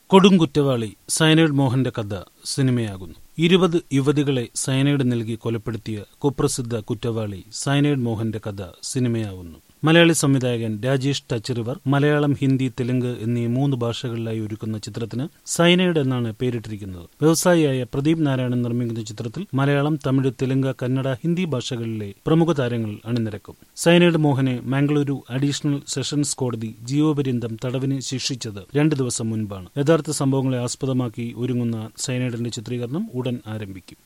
കൊടുങ്കുറ്റവാളി cyanide മോഹന്റെ കഥ സിനിമയാകുന്നു ഇരുപത് യുവതികളെ സയനൈഡ് നൽകി കൊലപ്പെടുത്തിയ കുപ്രസിദ്ധ കുറ്റവാളി സയനൈഡ് മോഹന്റെ കഥ സിനിമയാവുന്നു മലയാളി സംവിധായകൻ രാജേഷ് ടച്ചിറിവർ മലയാളം ഹിന്ദി തെലുങ്ക് എന്നീ മൂന്ന് ഭാഷകളിലായി ഒരുക്കുന്ന ചിത്രത്തിന് സൈനൈഡ് എന്നാണ് പേരിട്ടിരിക്കുന്നത് വ്യവസായിയായ പ്രദീപ് നാരായണൻ നിർമ്മിക്കുന്ന ചിത്രത്തിൽ മലയാളം തമിഴ് തെലുങ്ക് കന്നഡ ഹിന്ദി ഭാഷകളിലെ പ്രമുഖ താരങ്ങൾ അണിനിരക്കും സൈനൈഡ് മോഹനെ മാംഗ്ലൂരു അഡീഷണൽ സെഷൻസ് കോടതി ജീവപര്യന്തം തടവിന് ശിക്ഷിച്ചത് രണ്ട് ദിവസം മുൻപാണ് യഥാർത്ഥ സംഭവങ്ങളെ ആസ്പദമാക്കി ഒരുങ്ങുന്ന സൈനൈഡിന്റെ ചിത്രീകരണം ഉടൻ ആരംഭിക്കും